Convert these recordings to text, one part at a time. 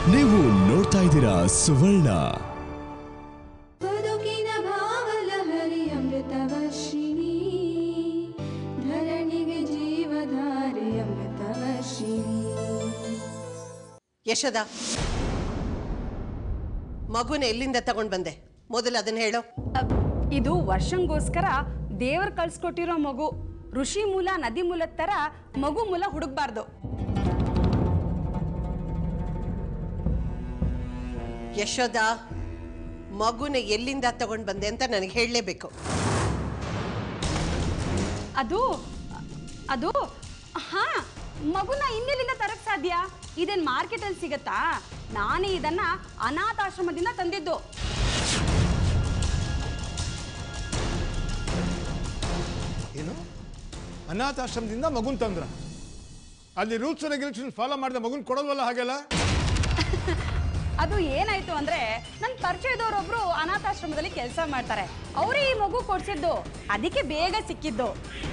ನೀವು ನೋಡ್ತಾ ಇದ್ದೀರಾ ಸುವರ್ಣ ಬದುಕಿನ ಭಾವಲಹರಿ ಅಮೃತವರ್ಷಿಣಿ ಧರಣಿಗೆ ಜೀವಧಾರೆ ಅಮೃತವರ್ಷಿಣಿ ಯಶೋದ ಮಗುನ ಎಲ್ಲಿಂದ ತಗೊಂಡ್ ಬಂದೆ ಮೊದಲು ಅದನ್ನ ಹೇಳು ಅಬ್, ಇದು ವರ್ಷಂಗೋಸ್ಕರ ದೇವ್ರು ಕಳ್ಸ್ಕೊಟ್ಟಿರೋ ಮಗು ಋಷಿ ಮೂಲ ನದಿ ಮೂಲದ ತರ ಮಗು ಮೂಲ ಹುಡುಕ್ಬಾರ್ದು ಯಶೋದ ಮಗುನ ಎಲ್ಲಿಂದ ತಗೊಂಡ್ ಬಂದೆ ಅಂತ ನನಗೆ ಹೇಳಲೇಬೇಕು ಅದು ಅದು ಹಾ ಮಗುನ ಇನ್ನೆಲ್ಲಿಂದ ತರಕ್ ಸಾಧ್ಯ ಇದೇನ್ ಮಾರ್ಕೆಟ್ ಅಲ್ಲಿ ಸಿಗತ್ತಾ ನಾನೇ ಇದನ್ನ ಅನಾಥಾಶ್ರಮದಿಂದ ತಂದಿದ್ದು ಏನು ಅನಾಥಾಶ್ರಮದಿಂದ ಮಗುನ್ ತಂದ್ರ ಅಲ್ಲಿ ರೂಲ್ಸ್ ರೆಗ್ಯುಲೇಷನ್ ಫಾಲೋ ಮಾಡಿದ ಮಗುನ್ ಕೊಡಲ್ವಲ್ಲ ಹಾಗೆಲ್ಲ ಅದು ಏನಾಯ್ತು ಅಂದ್ರೆ ನನ್ ಪರಿಚಯದವರೊಬ್ರು ಅನಾಥಾಶ್ರಮದಲ್ಲಿ ಕೆಲಸ ಮಾಡ್ತಾರೆ ಅವರೇ ಈ ಮಗು ಕೊಡ್ಸಿದ್ದು ಅದಕ್ಕೆ ಬೇಗ ಸಿಕ್ಕಿದ್ದು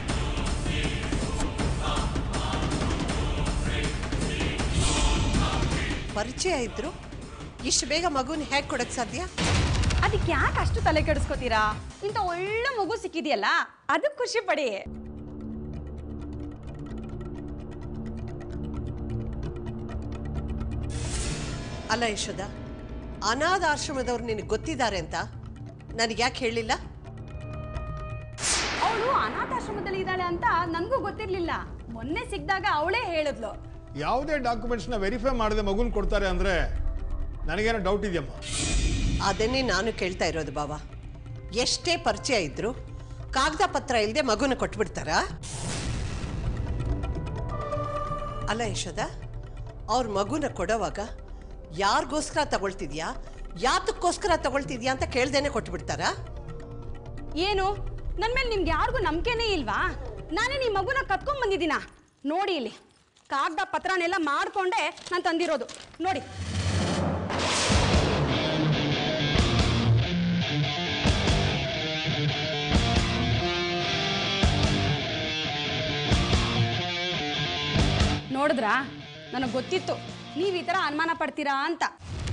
ಪರಿಚಯ ಇದ್ರು ಇಷ್ಟು ಬೇಗ ಮಗುನ ಹೇಗೆ ಕೊಡಕ್ ಸಾಧ್ಯ ಅದಕ್ಕೆ ಯಾಕೆ ಅಷ್ಟು ತಲೆ ಕೆಡಿಸ್ಕೋತೀರಾ ಇಂಥ ಒಳ್ಳೆ ಮಗು ಸಿಕ್ಕಿದೆಯಲ್ಲ ಅದಕ್ಕೆ ಖುಷಿ ಪಡಿ ಅಲ್ಲ ಯಶೋದ ಅನಾಥ ಆಶ್ರಮದವ್ರು ನಿನಗೆ ಗೊತ್ತಿದ್ದಾರೆ ಅಂತ ನನಗೆ ಯಾಕೆ ಹೇಳಿಲ್ಲ ಅವಳು ಅನಾಥಾಶ್ರಮದಲ್ಲಿ ಇದ್ದಾಳೆ ಅಂತ ನನಗೂ ಗೊತ್ತಿರ್ಲಿಲ್ಲ ಮೊನ್ನೆ ಸಿಕ್ಕಿದಾಗ ಅವಳೇ ಹೇಳಿದ್ಲು ಯಾವುದೇ ಡಾಕ್ಯುಮೆಂಟ್ಸ್ನ ವೆರಿಫೈ ಮಾಡದೆ ಮಗುನ್ ಕೊಡ್ತಾರೆ ಅಂದ್ರೆ ನನಗೇನೋ ಡೌಟ್ ಇದೆಯಮ್ಮ ಅದನ್ನೇ ನಾನು ಕೇಳ್ತಾ ಇರೋದು ಬಾವ ಎಷ್ಟೇ ಪರಿಚಯ ಇದ್ರು ಕಾಗದ ಪತ್ರ ಇಲ್ಲದೆ ಮಗುನ ಕೊಟ್ಬಿಡ್ತಾರಾ ಅಲ್ಲ ಯಶೋದ ಅವ್ರ ಮಗುನ ಕೊಡೋವಾಗ ಯಾರಿಗೋಸ್ಕರ ತಗೊಳ್ತಿದ್ಯಾ ಯಾತಕ್ಕೋಸ್ಕರ ತಗೊಳ್ತಿದ್ಯಾ ಅಂತ ಕೇಳ್ದೇನೆ ಕೊಟ್ಬಿಡ್ತಾರಾ ಏನು ನನ್ನ ಮೇಲೆ ನಿಮ್ಗೆ ಯಾರಿಗೂ ನಂಬಿಕೆನೇ ಇಲ್ವಾ ನಾನೇ ನಿಮ್ಮ ಮಗುನ ಕತ್ಕೊಂಡ್ ಬಂದಿದ್ದೀನ ನೋಡಿ ಇಲ್ಲಿ ಕಾಗದ ಪತ್ರನೆಲ್ಲ ಮಾಡ್ಕೊಂಡೆ ನಾನು ತಂದಿರೋದು ನೋಡಿ ನೋಡಿದ್ರಾ ನನಗೆ ಗೊತ್ತಿತ್ತು ನೀವು ಈ ಥರ ಅನುಮಾನ ಪಡ್ತೀರಾ ಅಂತ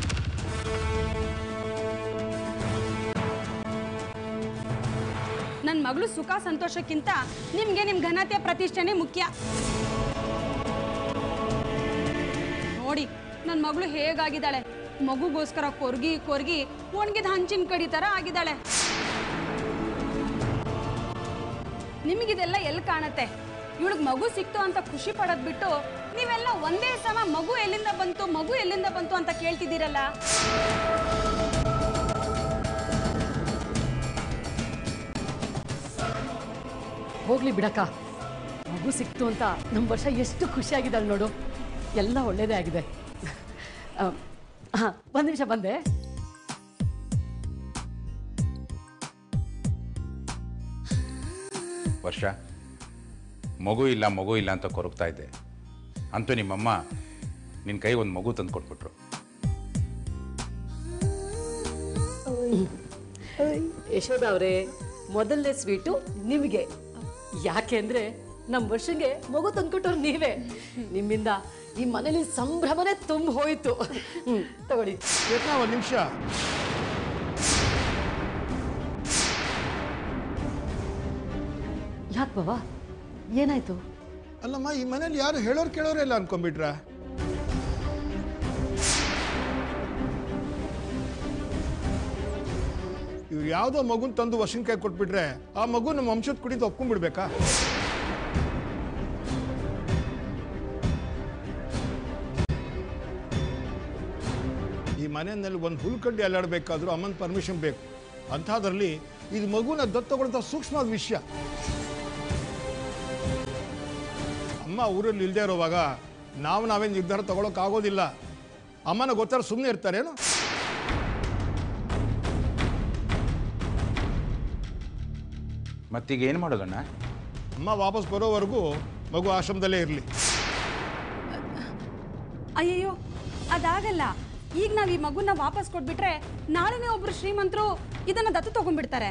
ನನ್ನ ಮಗಳು ಸುಖ ಸಂತೋಷಕ್ಕಿಂತ ನಿಮಗೆ ನಿಮ್ಮ ಘನತೆ ಪ್ರತಿಷ್ಠೆನೇ ಮುಖ್ಯ ನೋಡಿ ನನ್ನ ಮಗಳು ಹೇಗಾಗಿದ್ದಾಳೆ ಮಗುಗೋಸ್ಕರ ಕೊರ್ಗಿ ಕೊರ್ಗಿ ಒಣಗಿದ ಹಂಚಿನ ಕಡಿ ಥರ ಆಗಿದ್ದಾಳೆ ನಿಮಗಿದೆಲ್ಲ ಎಲ್ಲಿ ಕಾಣತ್ತೆ ಇವಳಿಗೆ ಮಗು ಸಿಕ್ತು ಅಂತ ಖುಷಿ ಪಡೋದ್ ಬಿಟ್ಟು ನೀವೆಲ್ಲ ಒಂದೇ ಸಮ ಮಗು ಎಲ್ಲಿಂದ ಬಂತು ಮಗು ಎಲ್ಲಿಂದ ಬಂತು ಅಂತ ಕೇಳ್ತಿದ್ದೀರಲ್ಲ ಹೋಗ್ಲಿ ಬಿಡಕ್ಕ ಮಗು ಸಿಕ್ತು ಅಂತ ನಮ್ಮ ವರ್ಷ ಎಷ್ಟು ಖುಷಿಯಾಗಿದ್ದಾಳೆ ನೋಡು ಎಲ್ಲ ಒಳ್ಳೇದೇ ಆಗಿದೆ ಹಾಂ ಒಂದು ನಿಮಿಷ ಬಂದೆ ವರ್ಷ ಮಗು ಇಲ್ಲ ಮಗು ಇಲ್ಲ ಅಂತ ಕೊರಗ್ತಾ ಇದ್ದೆ ಅಂತೂ ನಿಮ್ಮಮ್ಮ ನಿನ್ನ ಕೈ ಒಂದು ಮಗು ತಂದು ಕೊಟ್ಬಿಟ್ರು ಯಶೋದ ಅವರೇ ಮೊದಲನೇ ಸ್ವೀಟು ನಿಮಗೆ ಯಾಕೆಂದ್ರೆ ನಮ್ಮ ವರ್ಷಗೆ ಮಗು ತಂದ್ಕೊಟ್ಟವ್ರು ನೀವೇ ನಿಮ್ಮಿಂದ ಈ ಮನೇಲಿ ಸಂಭ್ರಮನೇ ತುಂಬ ಹೋಯ್ತು ಹ್ಮ್, ತಗೊಳ್ಳಿ ಯತ್ನ ಒಂದು ನಿಮಿಷ ಯಾಕೆ ಬಾಬಾ ಏನಾಯ್ತು ಅಲ್ಲಮ್ಮ ಈ ಮನೇಲಿ ಯಾರು ಹೇಳೋರು ಕೇಳೋರೇ ಇಲ್ಲ ಅನ್ಕೊಂಡ್ಬಿಟ್ರ ಇವ್ರು ಯಾವುದೋ ಮಗುನ್ ತಂದು ವಶನ್ಕಾಯಿ ಕೊಟ್ಬಿಟ್ರೆ ಆ ಮಗು ನಮ್ಮ ವಂಶದ ಕುಡಿದು ಒಪ್ಕೊಂಡ್ಬಿಡ್ಬೇಕಾ ಈ ಮನೆಯಲ್ಲಿ ಒಂದು ಹುಲ್ಕಡ್ಡಿ ಅಲ್ಲಾಡಬೇಕಾದ್ರೂ ಅಮ್ಮನ ಪರ್ಮಿಷನ್ ಬೇಕು ಅಂಥದ್ರಲ್ಲಿ ಇದು ಮಗುನ ದತ್ತಗೊಳ್ತ ಸೂಕ್ಷ್ಮವಾದ ವಿಷಯ ಅಮ್ಮ ಊರಲ್ಲಿ ಇಲ್ಲದೆ ಇರೋವಾಗ ನಾವು ನಾವೇ ನಿರ್ಧಾರ ತಗೊಳಕ್ಕಾಗೋದಿಲ್ಲ ಅಮ್ಮನ ಗೊತ್ತಾರ ಸುಮ್ಮನೆ ಇರ್ತಾರೇನು ಮತ್ತೀಗ ಏನು ಮಾಡೋದಣ್ಣ ಅಮ್ಮ ವಾಪಸ್ ಬರೋವರೆಗೂ ಮಗು ಆಶ್ರಮದಲ್ಲೇ ಇರಲಿ ಅಯ್ಯಯ್ಯೋ ಅದಾಗಲ್ಲ ಈಗ ನಾವ್ ಈ ಮಗುನ ವಾಪಸ್ ಕೊಟ್ಬಿಟ್ರೆ ನಾಳೆನೇ ಒಬ್ರು ಶ್ರೀಮಂತರು ಇದನ್ನ ದತ್ತು ತಗೊಂಡ್ಬಿಡ್ತಾರೆ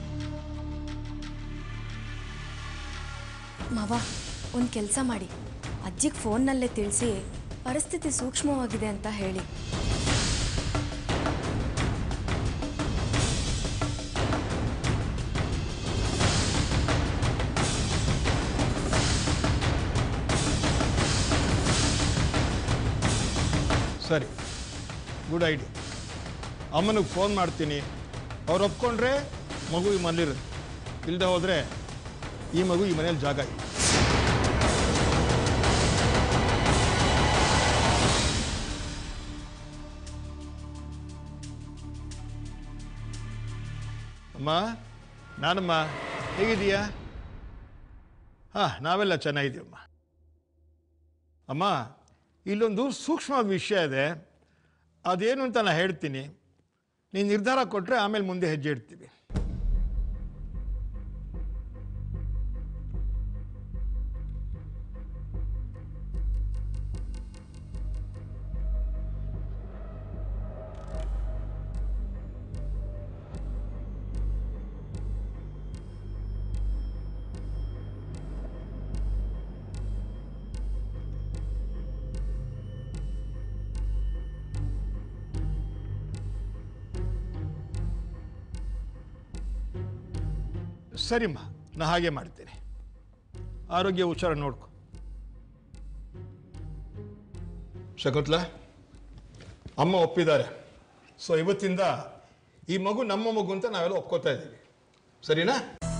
ಮಾವ ಒಂದು ಕೆಲಸ ಮಾಡಿ ಅಜ್ಜಿಗೆ ಫೋನ್ನಲ್ಲೇ ತಿಳಿಸಿ ಪರಿಸ್ಥಿತಿ ಸೂಕ್ಷ್ಮವಾಗಿದೆ ಅಂತ ಹೇಳಿ ಸರಿ ಗುಡ್ ಐಡಿಯಾ ಅಮ್ಮನಿಗೆ ಫೋನ್ ಮಾಡ್ತೀನಿ ಅವ್ರು ಒಪ್ಕೊಂಡ್ರೆ ಮಗು ಈ ಮನೇಲಿರುತ್ತೆ ಇಲ್ಲದೆ ಹೋದರೆ ಈ ಮಗು ಈ ಮನೇಲಿ ಜಾಗ ಇಲ್ಲ ಅಮ್ಮ ನಾನಮ್ಮ ಹೇಗಿದೀಯಾ ಹಾಂ ನಾವೆಲ್ಲ ಚೆನ್ನಾಗಿದ್ದೀವಮ್ಮ ಅಮ್ಮ ಇಲ್ಲೊಂದು ಸೂಕ್ಷ್ಮವಾದ ವಿಷಯ ಇದೆ ಅದೇನು ಅಂತ ನಾನು ಹೇಳ್ತೀನಿ ನೀನು ನಿರ್ಧಾರ ಕೊಟ್ಟರೆ ಆಮೇಲೆ ಮುಂದೆ ಹೆಜ್ಜೆ ಇಡ್ತೀವಿ ಸರಿಮ್ಮ ನಾ ಹಾಗೆ ಮಾಡ್ತೀನಿ ಆರೋಗ್ಯ ಹುಷಾರ ನೋಡ್ಕೊ ಶಕುತ್ಲ ಅಮ್ಮ ಒಪ್ಪಿದ್ದಾರೆ ಸೊ ಇವತ್ತಿಂದ ಈ ಮಗು ನಮ್ಮ ಮಗು ಅಂತ ನಾವೆಲ್ಲ ಒಪ್ಕೋತಾ ಇದ್ದೀವಿ ಸರಿನಾ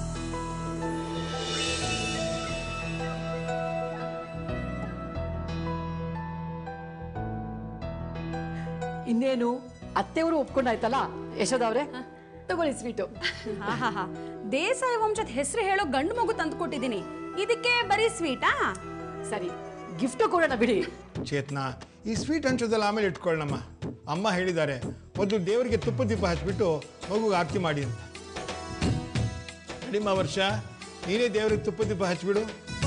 ಇನ್ನೇನು ಅತ್ತೆಯವರು ಒಪ್ಕೊಂಡಾಯ್ತಲ್ಲ ಯಶೋದವ್ರೆ ತಗೊಳ್ಳಿ ಸ್ವೀಟು ಆಹಾಹಾ ದೇಸಾಯಿ ವಂಶದ ಹೆಸರು ಹೇಳೋ ಗಂಡು ಮಗು ತಂದ್ಕೊಟ್ಟಿದ್ದೀನಿ ಇದಕ್ಕೆ ಬರೀ ಸ್ವೀಟಾ ಸರಿ ಗಿಫ್ಟ್ ಕೊಡೋಣ ಬಿಡಿ ಚೇತನ ಈ ಸ್ವೀಟ್ ಹಂಚೋದೆಲ್ಲ ಆಮೇಲೆ ಇಟ್ಕೊಳ್ಳೋಣಮ್ಮ ಅಮ್ಮ ಹೇಳಿದ್ದಾರೆ ಮೊದಲು ದೇವರಿಗೆ ತುಪ್ಪ ದೀಪ ಹಚ್ಬಿಟ್ಟು ಮಗುಗೆ ಆರತಿ ಮಾಡಿ ಅಂತ ನಡಿಮ್ಮ ವರ್ಷ ನೀನೇ ದೇವರಿಗೆ ತುಪ್ಪ ದೀಪ ಹಚ್ಬಿಡು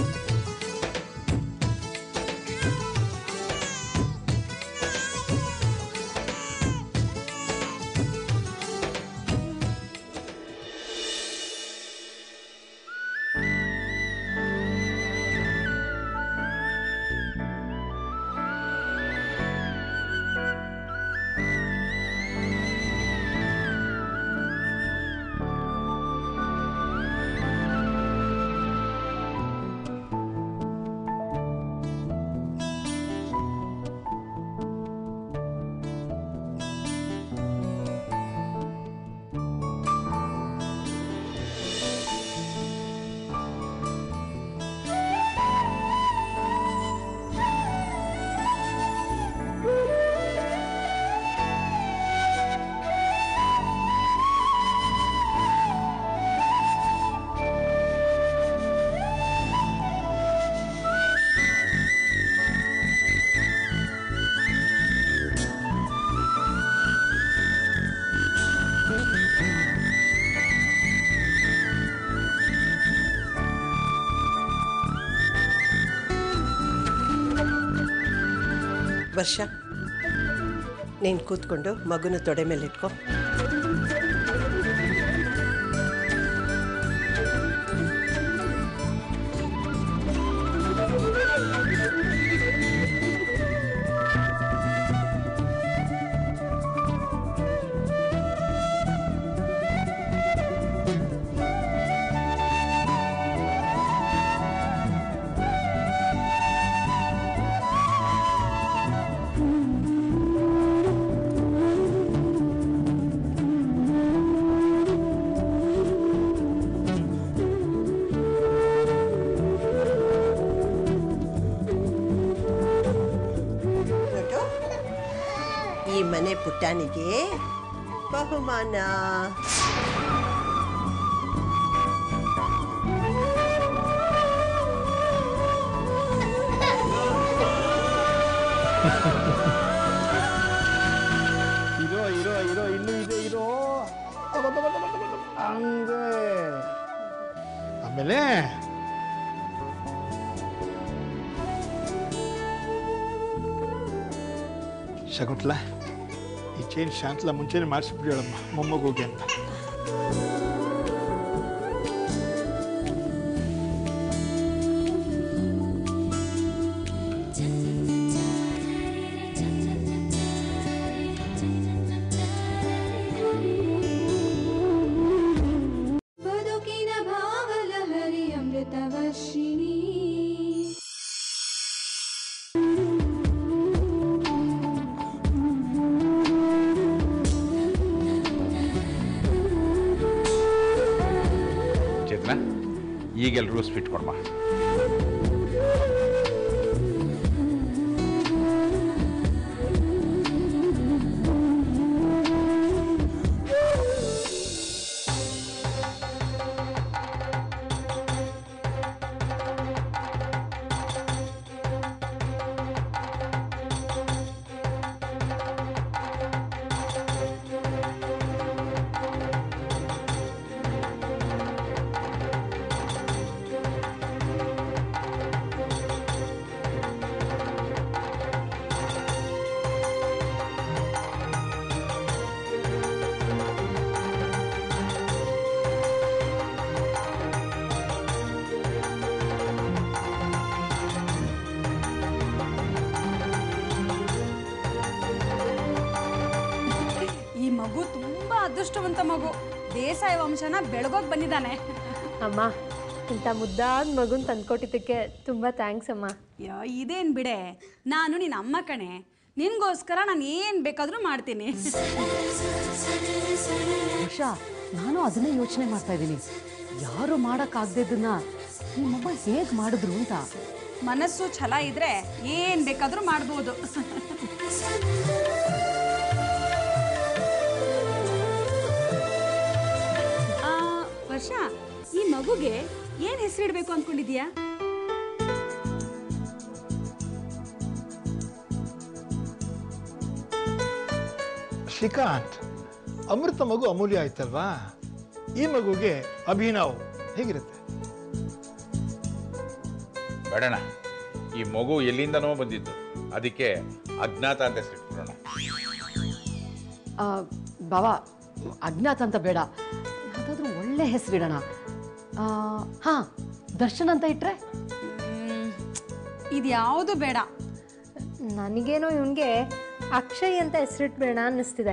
ವರ್ಷ ನೀನು ಕೂತ್ಕೊಂಡು ಮಗುನ ತೊಡೆ ಮೇಲೆ ಇಟ್ಕೋ ನೋಡು, ಈ ಮನೆ ಪುಟ್ಟಾಣಿಗೆ ಬಹುಮಾನ ಇರೋ ಇರೋ ಇರೋ ಇನ್ನೂ ಇದೆ ಇರೋ ಹಂಗೆ ಆಮೇಲೆ ಶಕುಂಟ್ಲ ಈ ಚೇನ್ ಶಾಂತಲ ಮುಂಚೆನೆ ಮಾಡಿಸ್ಬಿಡೋಳಮ್ಮ ಮೊಮ್ಮಗೋಗಿ ಅಂತ ಈಗೆಲ್ರಿಗೂ ಸ್ವೀಟ್ ಕೊಡ್ಮ ಈ ಮಗು ತುಂಬಾ ಅದೃಷ್ಟವಂತ ಮಗು ದೇಸಾಯಿ ವಂಶನ ಬೆಳಗೋಗ್ ಬಂದಿದ್ದಾನೆ ಅಮ್ಮ ಇಂಥ ಮುದ್ದಾದ ಮಗುನ್ ತಂದ್ಕೊಟ್ಟಿದ್ದಕ್ಕೆ ತುಂಬ ಥ್ಯಾಂಕ್ಸ್ ಅಮ್ಮ ಯಾ ಇದೇನ್ ಬಿಡೆ ನಾನು ನಿನ್ನ ಅಮ್ಮ ಕಣೆ ನಿನ್ಗೋಸ್ಕರ ನಾನು ಏನ್ ಬೇಕಾದ್ರೂ ಮಾಡ್ತೀನಿ ಉಷಾ ನಾನು ಅದನ್ನೇ ಯೋಚನೆ ಮಾಡ್ತಾ ಇದ್ದೀನಿ ಯಾರು ಮಾಡೋಕ್ಕಾಗದಿದ್ದನ್ನ ನಿಮ್ಮಮ್ಮ ಹೇಗೆ ಮಾಡಿದ್ರು ಅಂತ ಮನಸ್ಸು ಛಲ ಇದ್ರೆ ಏನ್ ಬೇಕಾದ್ರೂ ಮಾಡ್ಬೋದು ಆ, ವರ್ಷ ಈ ಮಗುಗೆ ಏನ್ ಹೆಸರಿಡ್ಬೇಕು ಅನ್ಕೊಂಡಿದ್ಯಾ ಶ್ರೀಕಾಂತ್ ಅಮೃತ ಮಗು ಅಮೂಲ್ಯ ಆಯ್ತಲ್ವಾ ಈ ಮಗುಗೆ ಅಭಿನವ್ ಹೇಗಿರುತ್ತೆ ಬೇಡಣ ಈ ಮಗು ಎಲ್ಲಿಂದನೋ ಬಂದಿದ್ದು ಅದಕ್ಕೆ ಅಜ್ಞಾತ ಅಂತ ಹೆಸರಿಟ್ಬಿಡೋಣ ಆ, ಬಾವಾ ಅಜ್ಞಾತ ಅಂತ ಬೇಡ ಯಾವುದಾದ್ರೂ ಒಳ್ಳೆ ಹೆಸರಿಡೋಣ ಹಾಂ ದರ್ಶನ್ ಅಂತ ಇಟ್ರೆ ಇದ್ಯಾವುದು ಬೇಡ ನನಗೇನೋ ಇವನಿಗೆ ಅಕ್ಷಯ್ ಅಂತ ಹೆಸರಿಟ್ಬೇಡ ಅನ್ನಿಸ್ತಿದೆ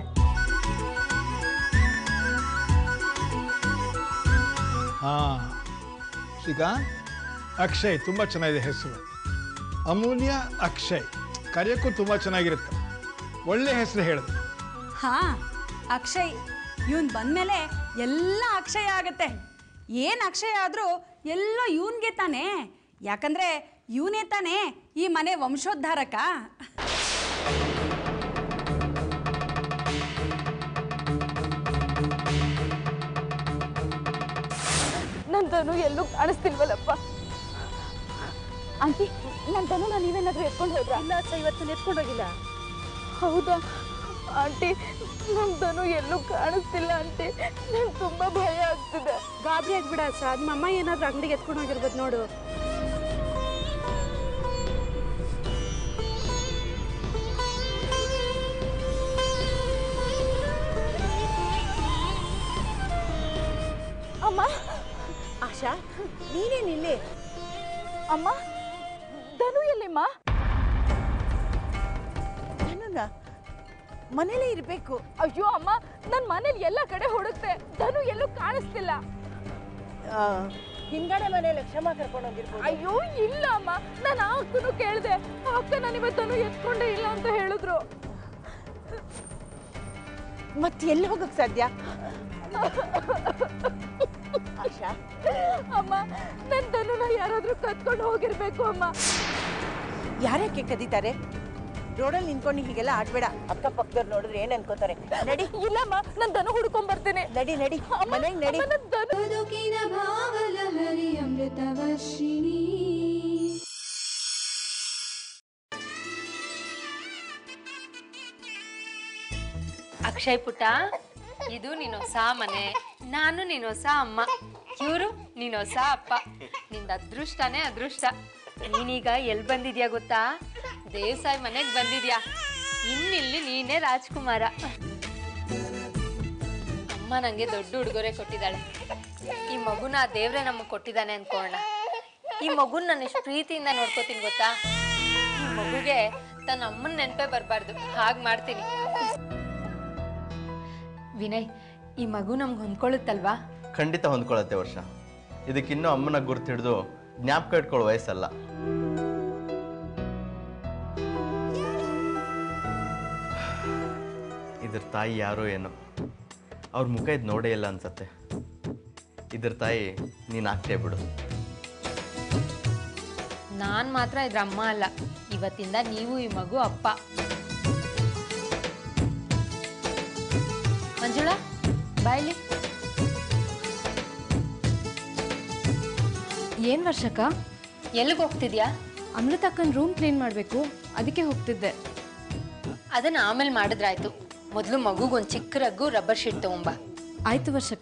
ಹಾ ಶ್ರೀಕಾಂತ್ ಅಕ್ಷಯ್ ತುಂಬ ಚೆನ್ನಾಗಿದೆ ಹೆಸರು ಅಮೂಲ್ಯ ಅಕ್ಷಯ್ ಕರೆಯೋಕ್ಕೂ ತುಂಬ ಚೆನ್ನಾಗಿರುತ್ತೆ ಒಳ್ಳೆ ಹೆಸರು ಹೇಳಿದೆ ಹಾ ಅಕ್ಷಯ್ ಇವನ್ ಬಂದ್ಮೇಲೆ ಎಲ್ಲ ಅಕ್ಷಯ ಆಗತ್ತೆ ಏನ್ ಅಕ್ಷಯ ಆದ್ರೂ ಎಲ್ಲೋ ಇವನ್ಗೆ ತಾನೇ ಯಾಕಂದ್ರೆ ಇವನೇ ತಾನೇ ಈ ಮನೆ ವಂಶೋದ್ಧಾರಕ ನನ್ನ ತನು ಎಲ್ಲೂ ಕಾಣಿಸ್ತಿಲ್ವಲ್ಲಪ್ಪ ಆಂಟಿ ನನ್ನ ತನು ನಾನು ನೀವೇನಾದ್ರೂ ಎತ್ಕೊಂಡು ಹೋದ್ರ ಇಲ್ಲ ಅಕ್ಕ ಇವತ್ತು ಎತ್ಕೊಂಡು ಹೋಗಿಲ್ಲ ಹೌದಾ ಆಂಟಿ ನಮ್ಮ ತನು ಎಲ್ಲೂ ಕಾಣಿಸ್ತಿಲ್ಲ ಆಂಟಿ ನಂಗೆ ತುಂಬಾ ಭಯ ಆಗ್ತಿದೆ ಗಾಬರಿ ಆಗ್ಬಿಡ ಸ ನಿಮ್ಮ ಅಮ್ಮ ಏನಾದ್ರೂ ಅಂಗಡಿಗೆ ಎತ್ಕೊಂಡು ಹೋಗಿರ್ಬೋದು ನೋಡು ಅಮ್ಮ ಆಶಾ ನೀನೇನಿಲ್ಲಿ ಅಮ್ಮ ಧನು ಎಲ್ಲಿಮ್ಮ ಏನನ್ನ ಮನೇಲೇ ಇರಬೇಕು ಅಯ್ಯೋ ಅಮ್ಮ ನನ್ನ ಮನೇಲಿ ಎಲ್ಲ ಕಡೆ ಹುಡುಕ್ತೆ ಧನು ಎಲ್ಲೂ ಕಾಣಿಸ್ತಿಲ್ಲ ಹಿಂಗಡೆ ಮನೇಲಿ ಕ್ಷಮ ಕರ್ಕೊಂಡು ಹೋಗಿರ್ಬೋದು ಅಯ್ಯೋ ಇಲ್ಲ ಅಮ್ಮ ನಾನು ಆ ಅಕ್ಕನೂ ಕೇಳಿದೆ ಆ ಅಕ್ಕ ನಾನು ಇವತ್ತನು ಎತ್ಕೊಂಡೇ ಇಲ್ಲ ಅಂತ ಹೇಳಿದ್ರು ಮತ್ತೆ ಎಲ್ಲಿ ಹೋಗಕ್ ಸಾಧ್ಯ ಆಶಾ ಅಮ್ಮ ನನ್ನ ಧನುನ ಯಾರಾದ್ರೂ ಕತ್ಕೊಂಡು ಹೋಗಿರ್ಬೇಕು ಅಮ್ಮ ಯಾರ್ಯಾಕೆ ಕದೀತಾರೆ ರೋಡಲ್ಲಿ ನಿಂತ್ಕೊಂಡು ಹೀಗೆಲ್ಲ ಆಡ್ಬೇಡ ಅಕ್ಕಪಕ್ಕದವ್ರು ನೋಡಿದ್ರೆ ಏನ್ ಅನ್ಕೋತಾರೆ ನಡಿ ಇಲ್ಲಮ್ಮ ನಾನು ಧನು ಹುಡ್ಕೊಂಡ್ ಬರ್ತೀನಿ ನಡಿ ನಡಿ ಮನೆಗೆ ನಡಿ ಅಮ್ಮ, ನನ್ ಧನು ಬದುಕಿನ ಭಾವಲಹರಿ ಅಮೃತವರ್ಷಿಣಿ ಅಕ್ಷಯ್ ಪುಟ್ಟ ಇದು ನೀನು ಹೊಸ ಮನೆ ನಾನು ನೀನು ಹೊಸ ಅಮ್ಮ ಇವರು ನೀನು ಹೊಸ ಅಪ್ಪ ನಿಂದ ಅದೃಷ್ಟನೇ ಅದೃಷ್ಟ ನೀನೀಗ ಎಲ್ಲಿ ಬಂದಿದ್ಯಾ ಗೊತ್ತಾ ದೇಸಾಯಿ ಮನೆಗೆ ಬಂದಿದ್ಯಾ ಇನ್ನಿಲ್ಲಿ ನೀನೇ ರಾಜ್ಕುಮಾರ ಅಮ್ಮ ನನಗೆ ದೊಡ್ಡ ಉಡುಗೊರೆ ಕೊಟ್ಟಿದ್ದಾಳೆ ಈ ಮಗುನ ಆ ದೇವ್ರೆ ನಮಗೆ ಕೊಟ್ಟಿದ್ದಾನೆ ಅನ್ಕೋಣ ಈ ಮಗುನ ನಾನು ಎಷ್ಟು ಪ್ರೀತಿಯಿಂದ ನೋಡ್ಕೋತೀನಿ ಗೊತ್ತಾ ಈ ಮಗುಗೆ ತನ್ನ ಅಮ್ಮನ ನೆನಪೇ ಬರಬಾರ್ದು ಹಾಗೆ ಮಾಡ್ತೀನಿ ವಿನಯ್ ಈ ಮಗು ನಮ್ಗೆ ಹೊಂದ್ಕೊಳ್ಳುತ್ತಲ್ವಾ ಖಂಡಿತ ಹೊಂದ್ಕೊಳ್ಳುತ್ತೆ ವರ್ಷ ಇದಕ್ಕಿನ್ನೂ ಅಮ್ಮನ ಗುರ್ತು ಹಿಡಿದು ಜ್ಞಾಪಕ ಇಟ್ಕೊಳ್ಳೋ ವಯಸ್ಸಲ್ಲ ಇದ್ರ ತಾಯಿ ಯಾರೋ ಏನೋ ಅವ್ರ ಮುಖ ಇದು ನೋಡೇ ಇಲ್ಲ ಅನ್ಸತ್ತೆ ಇದ್ರ ತಾಯಿ ನೀನು ಆಗ್ತೇ ಬಿಡು ನಾನು ಮಾತ್ರ ಇದ್ರ ಅಮ್ಮ ಅಲ್ಲ ಇವತ್ತಿಂದ ನೀವು ಈ ಮಗು ಅಪ್ಪ ಮಂಜುಳಾ ಬಾಯ್ಲಿ ಏನು ವರ್ಷಕ್ಕ ಎಲ್ಲಿಗೆ ಹೋಗ್ತಿದ್ಯಾ ಅಮೃತಕ್ಕನ ರೂಮ್ ಕ್ಲೀನ್ ಮಾಡಬೇಕು ಅದಕ್ಕೆ ಹೋಗ್ತಿದ್ದೆ ಅದನ್ನ ಆಮೇಲೆ ಮಾಡಿದ್ರಾಯ್ತು ಮೊದಲು ಮಗುಗೊಂದು ಚಿಕ್ಕ ರಗ್ಗು ರಬ್ಬರ್ ಶೀಟ್ ತಗೊಂಬ ಆಯ್ತು ವರ್ಷಕ್ಕ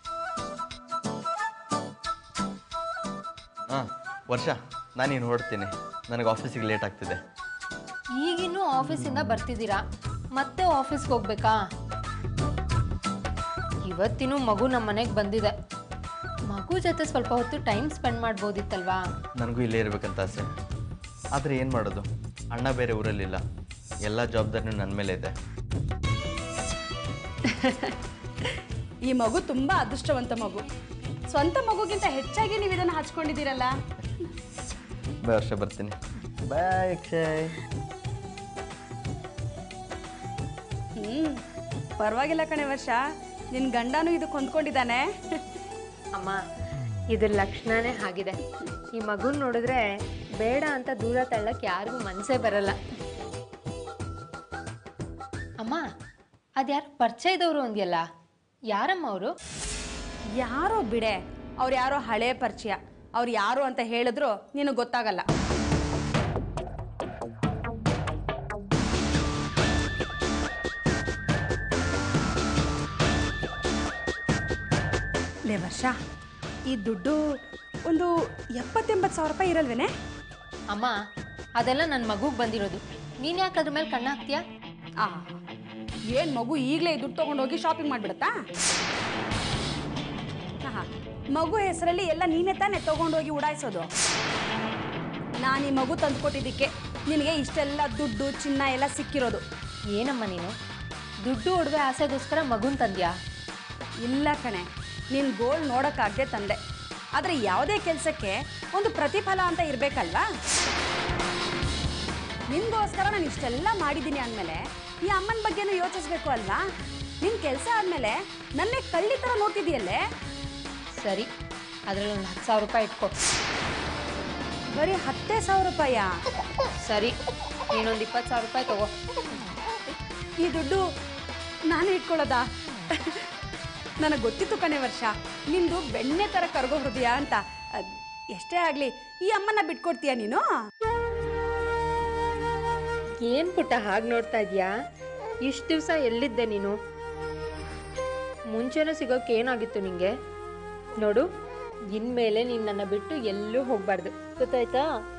ಹಾಂ ವರ್ಷ ನಾನೀನು ಹೊರಡ್ತೀನಿ ನನಗೆ ಆಫೀಸಿಗೆ ಲೇಟ್ ಆಗ್ತಿದೆ ಈಗಿನ್ನೂ ಆಫೀಸಿಂದ ಬರ್ತಿದ್ದೀರಾ ಮತ್ತೆ ಆಫೀಸ್ಗೆ ಹೋಗ್ಬೇಕಾ ಇವತ್ತಿನೂ ಮಗು ನಮ್ಮ ಮನೆಗೆ ಬಂದಿದೆ ಮಗು ಜೊತೆ ಸ್ವಲ್ಪ ಹೊತ್ತು ಟೈಮ್ ಸ್ಪೆಂಡ್ ಮಾಡ್ಬೋದಿತ್ತಲ್ವಾ ನನಗೂ ಇಲ್ಲೇ ಇರಬೇಕಂತ ಆಸೆ ಆದರೆ ಏನು ಮಾಡೋದು ಅಣ್ಣ ಬೇರೆ ಊರಲ್ಲಿಲ್ಲ ಎಲ್ಲ ಜವಾಬ್ದಾರಿನೂ ನನ್ನ ಮೇಲೆ ಇದೆ ಈ ಮಗು ತುಂಬ ಅದೃಷ್ಟವಂತ ಮಗು ಸ್ವಂತ ಮಗುಗಿಂತ ಹೆಚ್ಚಾಗಿ ನೀವು ಇದನ್ನು ಹಚ್ಕೊಂಡಿದ್ದೀರಲ್ಲ ಬಾಯ್ ವರ್ಷ ಬರ್ತೀನಿ ಬಾಯ್ ಅಕ್ಷಯ್ ಹ್ಞೂ ಪರವಾಗಿಲ್ಲ ಕಣೆ ವರ್ಷ ನಿನ್ನ ಗಂಡನೂ ಇದಕ್ಕೆ ಹೊಂದ್ಕೊಂಡಿದ್ದಾನೆ ಅಮ್ಮ ಇದ್ರ ಲಕ್ಷಣನೇ ಆಗಿದೆ ಈ ಮಗುನ್ ನೋಡಿದ್ರೆ ಬೇಡ ಅಂತ ದೂರ ತಳ್ಳಕ್ಕೆ ಯಾರಿಗೂ ಮನಸ್ಸೇ ಬರಲ್ಲ ಅಮ್ಮ ಅದ್ಯಾರು ಪರಿಚಯ ಇದ್ದವರು ಅಂದ್ಯಲ್ಲ ಯಾರಮ್ಮ ಅವರು ಯಾರೋ ಬಿಡೆ ಅವ್ರು ಯಾರೋ ಹಳೆ ಪರಿಚಯ ಅವ್ರು ಯಾರು ಅಂತ ಹೇಳಿದ್ರು ನಿನಗೆ ಗೊತ್ತಾಗಲ್ಲ ಲೇ ವರ್ಷ ಈ ದುಡ್ಡು ಒಂದು ಎಪ್ಪತ್ತೆಂಬತ್ತು ಸಾವಿರ ರೂಪಾಯಿ ಇರಲ್ವೇನೆ ಅಮ್ಮ ಅದೆಲ್ಲ ನನ್ನ ಮಗುಗೆ ಬಂದಿರೋದು ನೀನು ಯಾಕೆ ಅದ್ರ ಮೇಲೆ ಕಣ್ಣು ಹಾಕ್ತೀಯಾ ಆ ಏನು ಮಗು ಈಗಲೇ ದುಡ್ಡು ತೊಗೊಂಡೋಗಿ ಶಾಪಿಂಗ್ ಮಾಡಿಬಿಡುತ್ತಾ ಹಾಂ ಮಗು ಹೆಸರಲ್ಲಿ ಎಲ್ಲ ನೀನೇ ತಾನೇ ತೊಗೊಂಡೋಗಿ ಉಡಾಯಿಸೋದು ನಾನು ಈ ಮಗು ತಂದುಕೊಟ್ಟಿದ್ದಕ್ಕೆ ನಿನಗೆ ಇಷ್ಟೆಲ್ಲ ದುಡ್ಡು ಚಿನ್ನ ಎಲ್ಲ ಸಿಕ್ಕಿರೋದು ಏನಮ್ಮ ನೀನು ದುಡ್ಡು ಒಡವೆ ಆಸೆಗೋಸ್ಕರ ಮಗುನ್ ತಂದ್ಯಾ ಇಲ್ಲ ಕಣೆ ನಿನ್ನ ಗೋಲ್ ನೋಡೋಕ್ಕಾಗದೆ ತಂದೆ ಆದರೆ ಯಾವುದೇ ಕೆಲಸಕ್ಕೆ ಒಂದು ಪ್ರತಿಫಲ ಅಂತ ಇರಬೇಕಲ್ವಾ ನಿನ್ಗೋಸ್ಕರ ನಾನು ಇಷ್ಟೆಲ್ಲ ಮಾಡಿದ್ದೀನಿ ಅಂದಮೇಲೆ ಈ ಅಮ್ಮನ ಬಗ್ಗೆನೂ ಯೋಚಿಸ್ಬೇಕು ಅಲ್ವಾ ನಿನ್ನ ಕೆಲಸ ಆದಮೇಲೆ ನನ್ನೇ ಕಳ್ಳಿ ಥರ ನೋಡ್ತಿದ್ದೀಯಲ್ಲೇ ಸರಿ ಅದರಲ್ಲಿ ಒಂದು ಹತ್ತು ಸಾವಿರ ರೂಪಾಯಿ ಇಟ್ಕೊ ಬರೀ ಹತ್ತೇ ಸಾವಿರ ರೂಪಾಯ ಸರಿ ನೀನೊಂದು ಇಪ್ಪತ್ತು ಸಾವಿರ ರೂಪಾಯಿ ತಗೋ ಈ ದುಡ್ಡು ನಾನು ಇಟ್ಕೊಳ್ಳೋದಾ ನನಗೆ ಗೊತ್ತಿತ್ತು ಕಣೆ ವರ್ಷ ನಿಂದು ಬೆಣ್ಣೆ ಥರ ಕರಗೋ ಹೃದಯ ಅಂತ ಅದ್ ಎಷ್ಟೇ ಆಗಲಿ ಈ ಅಮ್ಮನ ಬಿಟ್ಕೊಡ್ತೀಯ ನೀನು ಏನು ಪುಟ್ಟ ಹಾಗೆ ನೋಡ್ತಾ ಇದೀಯಾ ಇಷ್ಟು ದಿವಸ ಎಲ್ಲಿದ್ದೆ ನೀನು ಮುಂಚೆನೇ ಸಿಗೋಕೆ ಏನಾಗಿತ್ತು ನಿಂಗೆ ನೋಡು ಇನ್ಮೇಲೆ ನೀನು ನನ್ನ ಬಿಟ್ಟು ಎಲ್ಲೂ ಹೋಗ್ಬಾರ್ದು ಗೊತ್ತಾಯ್ತಾ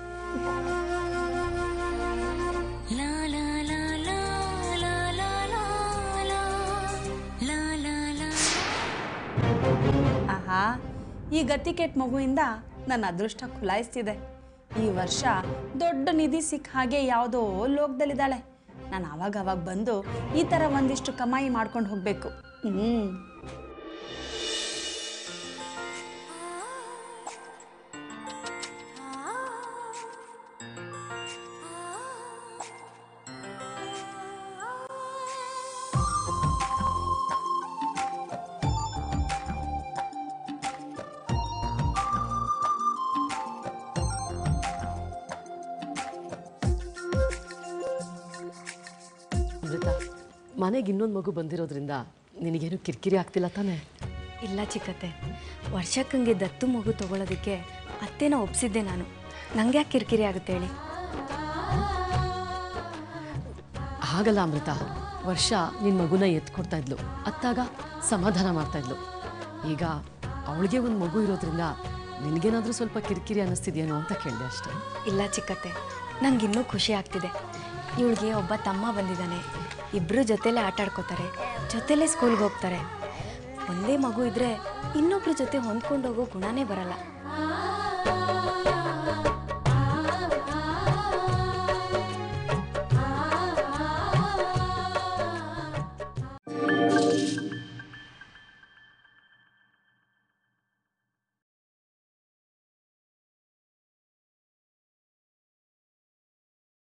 ಆಹಾ ಈ ಗತಿ ಕೆಟ್ಟ ಮಗುವಿಂದ ನನ್ನ ಅದೃಷ್ಟ ಖುಲಾಯಿಸ್ತಿದೆ ಈ ವರ್ಷ ದೊಡ್ಡ ನಿಧಿ ಸಿಕ್ಕ ಹಾಗೆ ಯಾವುದೋ ಲೋಕದಲ್ಲಿದ್ದಾಳೆ ನಾನು ಆವಾಗ ಅವಾಗ ಬಂದು ಈ ಥರ ಒಂದಿಷ್ಟು ಕಮಾಯಿ ಮಾಡ್ಕೊಂಡು ಹೋಗಬೇಕು ಹ್ಞೂ ಅಮೃತ ಮನೆಗೆ ಇನ್ನೊಂದು ಮಗು ಬಂದಿರೋದ್ರಿಂದ ನಿನಗೇನು ಕಿರಿಕಿರಿ ಆಗ್ತಿಲ್ಲ ತಾನೇ ಇಲ್ಲ ಚಿಕ್ಕತ್ತೆ ವರ್ಷಕ್ಕಂಗೆ ದತ್ತು ಮಗು ತಗೊಳ್ಳೋದಕ್ಕೆ ಅತ್ತೆನ ಒಪ್ಸಿದ್ದೆ ನಾನು ನಂಗೆ ಯಾಕೆ ಕಿರಿಕಿರಿ ಆಗುತ್ತೆ ಹೇಳಿ ಹಾಗಲ್ಲ ಅಮೃತ ವರ್ಷ ನಿನ್ನ ಮಗುನ ಎತ್ಕೊಡ್ತಾ ಇದ್ಲು ಅತ್ತಾಗ ಸಮಾಧಾನ ಮಾಡ್ತಾ ಇದ್ಲು ಈಗ ಅವಳಿಗೆ ಒಂದು ಮಗು ಇರೋದ್ರಿಂದ ನಿನಗೇನಾದರೂ ಸ್ವಲ್ಪ ಕಿರಿಕಿರಿ ಅನ್ನಿಸ್ತಿದ್ಯೇನೋ ಅಂತ ಕೇಳಿದೆ ಅಷ್ಟೇ ಇಲ್ಲ ಚಿಕ್ಕತ್ತೆ ನಂಗೆ ಇನ್ನೂ ಖುಷಿ ಆಗ್ತಿದೆ ಇವಳಿಗೆ ಒಬ್ಬ ತಮ್ಮ ಬಂದಿದ್ದಾನೆ ಇಬ್ಬರು ಜೊತೆಲೇ ಆಟ ಆಡ್ಕೋತಾರೆ ಜೊತೆಲೇ ಸ್ಕೂಲ್ಗೆ ಹೋಗ್ತಾರೆ ಒಂದೇ ಮಗು ಇದ್ರೆ ಇನ್ನೊಬ್ರ ಜೊತೆ ಹೊಂದ್ಕೊಂಡು ಹೋಗೋ ಗುಣನೇ ಬರಲ್ಲ